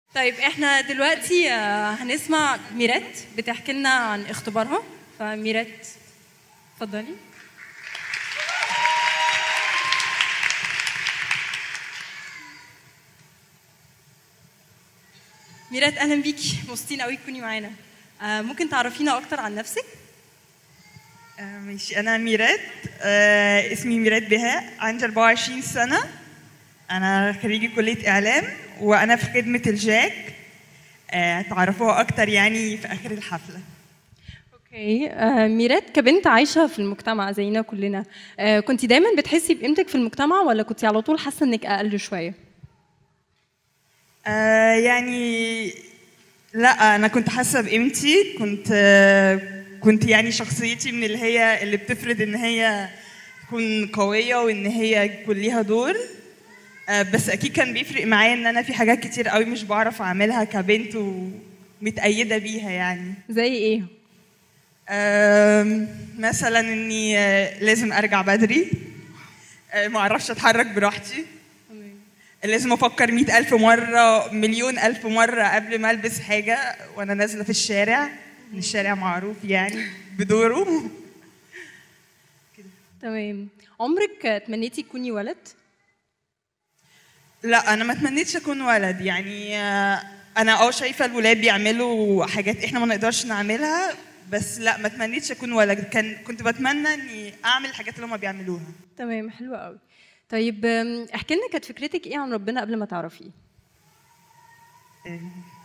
طيب احنا دلوقتي آه، هنسمع ميرات بتحكي لنا عن اختبارها فميرات اتفضلي ميرات اهلا بيكي مبسوطين قوي تكوني معانا آه، ممكن تعرفينا اكتر عن نفسك آه، ماشي أنا ميرات آه، اسمي ميرات بهاء عندي 24 سنة أنا خريجة كلية إعلام وأنا في خدمة الجاك آه، تعرفوها أكتر يعني في آخر الحفلة اوكي آه، ميرات كبنت عايشه في المجتمع زينا كلنا آه، كنت دايما بتحسي بقيمتك في المجتمع ولا كنت على طول حاسه انك اقل شويه آه، يعني لا أنا كنت حاسة بقيمتي كنت آه، كنت يعني شخصيتي من اللي هي اللي بتفرض إن هي تكون قوية وإن هي يكون ليها دور آه، بس اكيد كان بيفرق معايا ان انا في حاجات كتير قوي مش بعرف اعملها كبنت ومتأيدة بيها يعني زي ايه آم، مثلا اني آه، لازم ارجع بدري آه، ما اعرفش اتحرك براحتي لازم افكر مئة الف مرة مليون الف مرة قبل ما البس حاجة وانا نازلة في الشارع إن الشارع معروف يعني بدوره تمام عمرك تمنيتي تكوني ولد لا انا ما تمنيتش اكون ولد يعني آه، انا اه شايفه الولاد بيعملوا حاجات احنا ما نقدرش نعملها بس لا ما تمنيتش اكون ولد كان كنت بتمنى اني اعمل الحاجات اللي هم بيعملوها تمام حلو قوي طيب أم، احكي لنا كانت فكرتك ايه عن ربنا قبل ما تعرفيه آه،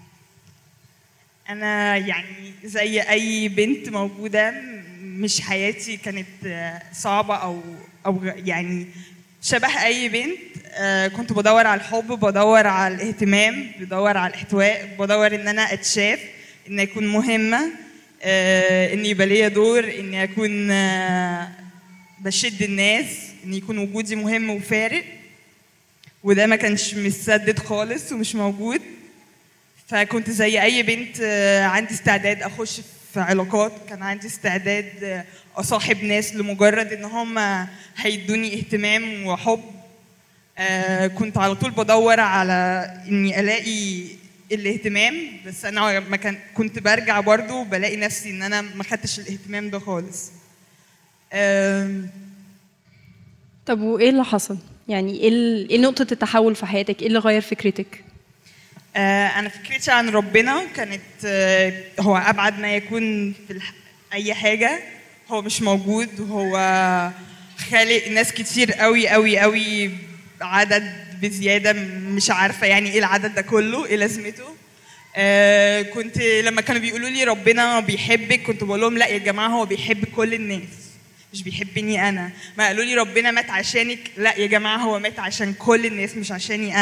انا يعني زي اي بنت موجوده م- مش حياتي كانت آه، صعبه او او يعني شبه اي بنت آه، كنت بدور على الحب بدور على الاهتمام بدور على الاحتواء بدور ان انا اتشاف ان اكون مهمه آه، ان يبقى ليا دور اني اكون آه، بشد الناس ان يكون وجودي مهم وفارق وده ما كانش متسدد خالص ومش موجود فكنت زي اي بنت آه، عندي استعداد اخش في علاقات كان عندي استعداد آه، اصاحب ناس لمجرد ان هم هيدوني اهتمام وحب آه، كنت على طول بدور على اني الاقي الاهتمام بس انا ما كان كنت برجع برضو بلاقي نفسي ان انا ما خدتش الاهتمام ده خالص آم، طب وايه اللي حصل يعني ايه ال- ايه نقطه التحول في حياتك ايه اللي غير فكرتك آه، أنا فكرتي عن ربنا كانت آه، هو أبعد ما يكون في الح... أي حاجة هو مش موجود هو خالق ناس كتير قوي قوي قوي عدد بزيادة مش عارفة يعني إيه العدد ده كله إيه لازمته آه، كنت لما كانوا بيقولوا لي ربنا بيحبك كنت بقول لهم لا يا جماعة هو بيحب كل الناس مش بيحبني أنا ما قالوا لي ربنا مات عشانك لا يا جماعة هو مات عشان كل الناس مش عشاني أنا